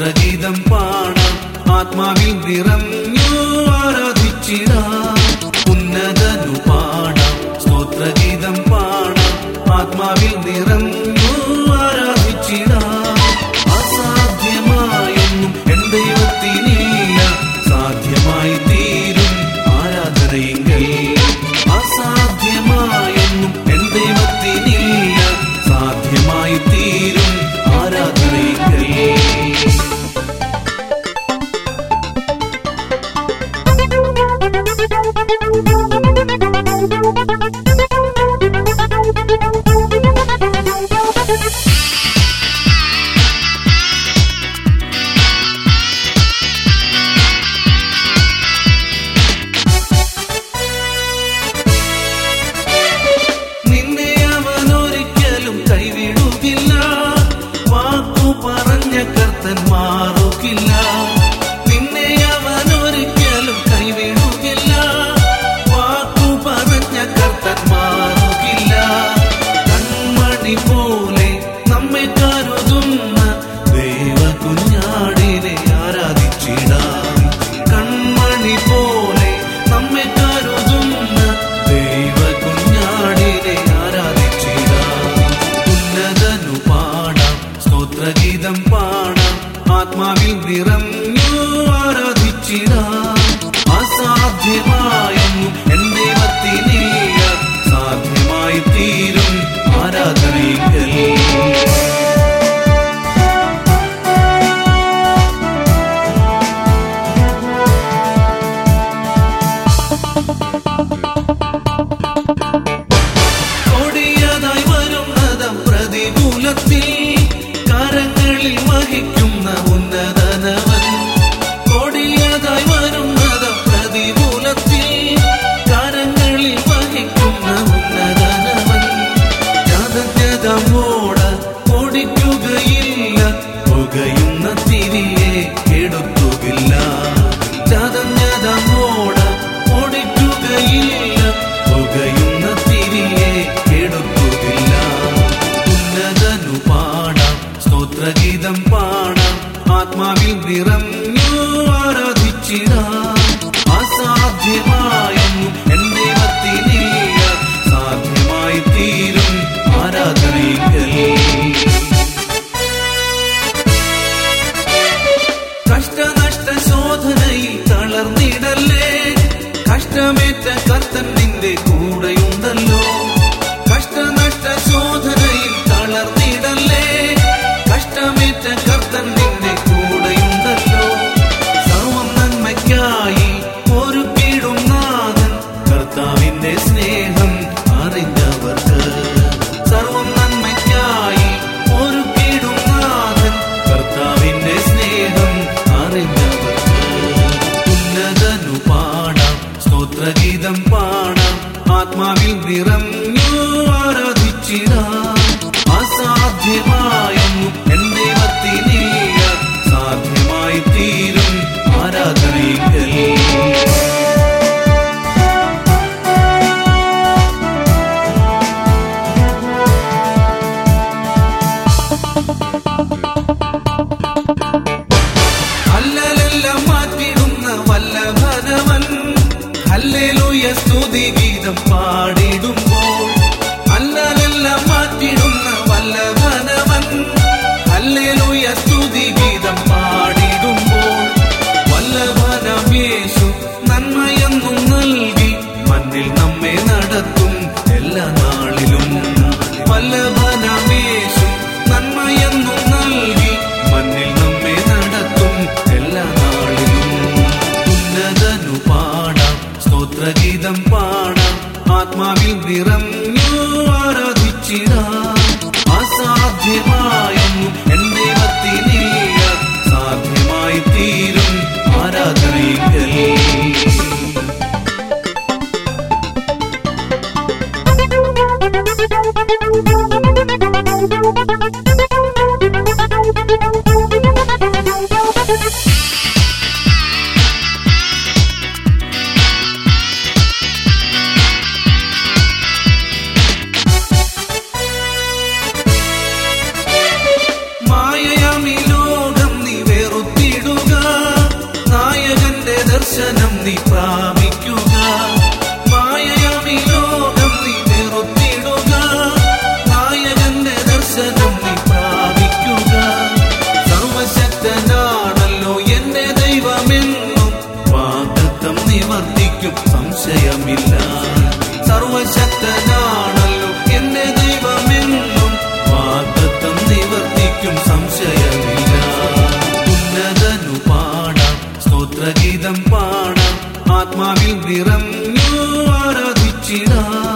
സ്തോത്രഗീതം പാടാം ആത്മാവിൽ നിറഞ്ഞു ആരാധിച്ചിടാം ഉന്നതനു പാടാം സ്തോത്രഗീതം പാടാം ആത്മാവിൽ നിറഞ്ഞു ആരാധിച്ചിടാം അസാധ്യമായൊന്നും എൻ ദൈവത്തിനില്ല സാധ്യമായി തീരും ആരാധനയെങ്കിൽ അസാധ്യമായൊന്നും എൻ ദൈവത്തിനില്ല സാധ്യമായി തീരും ആരാധനയെങ്കിൽ നിന്നെ അവൻ ഒരിക്കലും കൈവിടുകില്ല വാക്കു പറഞ്ഞ കർത്തൻ മാറുകില്ല നിന്നെ അവൻ ഒരിക്കലും കൈവിടുകില്ല വാക്കു പറഞ്ഞ കർത്തൻ മാറുകില്ല കൺമണി പോലെ നമ്മെ കരുതുന്ന ദൈവ കുഞ്ഞാടിനെ ആരാധിച്ചിടാം കൺമണി പോലെ നമ്മെ കരുതുന്ന ദൈവ കുഞ്ഞാടിനെ ആരാധിച്ചിടാം ഉന്നതനു പാടാം സ്തോത്രഗീതം പാടാം ആത്മാവിൽ നിറഞ്ഞു ആരാധിച്ചിടാം അസാധ്യമായൊന്നും എൻ ദൈവത്തിനില്ല സാധ്യമായി തീരും ആരാധനയിൽ കൊടിയതായി വരുന്നതം പ്രതികൂലത്തിൽ കരങ്ങളിൽ വഹിക്കുന്ന ഉന്നതനവൻ കൊടിയതായി വരുന്നതം പ്രതികൂലത്തിൽ കരങ്ങളിൽ വഹിക്കുന്ന ഉന്നതനവൻ ജാതജതമോട ഓടിക്കുകയില്ല പുകയുന്ന തിരിയെ എടുത്തുകില്ല ജാതജതമോട ഓടിക്കുകയില്ല പുകയുന്ന തിരിയെ എടുത്തുകില്ല ഉന്നതനു പാടാം സ്തോത്രഗീതം പാടാം ആത്മാവിൽ നിറഞ്ഞു ആരാധിച്ചിടാം അസാധ്യമായൊന്നും എൻ ദൈവത്തിനില്ല സാധ്യമായി തീരും ആരാധനയിൽ കഷ്ടനഷ്ട ശോധനയിൽ തളർന്നിടല്ലേ കഷ്ടമേറ്റ കർത്തൻ നിന്റെ കൂടെയുണ്ടല്ലോ കഷ്ടനഷ്ട ശോധനയിൽ തളർന്നിടല്ലേ കഷ്ടമേറ്റ കർത്തൻ നിന്റെ കൂടെയുണ്ടല്ലോ സർവം നന്മയ്ക്കായി ഒരു കീടും നാഥൻ കർത്താവിന്റെ സ്നേഹം അറിഞ്ഞവർക്ക് സർവം നന്മയ്ക്കായി ഒരു കീടും നാഥൻ കർത്താവിന്റെ സ്നേഹം അറിഞ്ഞവർക്ക് ഉന്നതനു പാടാം സ്തോത്രഗീതം പാടാം ആത്മാവിൽ നിറഞ്ഞു ആരാധിച്ചിടാം അസാധ്യമായൊന്നും എൻ ദൈവത്തിനില്ല സാധ്യമായി തീരും ആരാധനയിൽ അല്ലലെല്ലാം മാറ്റിടുന്ന വല്ലഭനവൻ ഹല്ലേലൂയ സ്തുതി ഗീതം പാടിടുമ്പോൾ അല്ലലെല്ലാം മാറ്റിടുന്ന വല്ലഭനവൻ ഹല്ലേലൂയ സ്തുതി ഗീതം പാടിടുമ്പോൾ വല്ലഭനമേശു നന്മയെന്നും നൽകി മണ്ണിൽ നമ്മെ നടത്തും എല്ലാ നാളിലും വല്ലഭനമേശു നന്മയെന്നും നൽകി മണ്ണിൽ നമ്മെ നടത്തും എല്ലാ നാളിലും ഉന്നതനു പാടാം സ്തോത്രഗീതം പാടാം ആത്മാവിൽ നിറഞ്ഞു ആരാധിച്ചിടാം അസാധ്യമായൊന്നും എൻ ദൈവത്തിനില്ല സാധ്യമായി തീരും ആരാധനയിൽ ആത്മാവിൽ നിറഞ്ഞു ആരാധിച്ചിടാം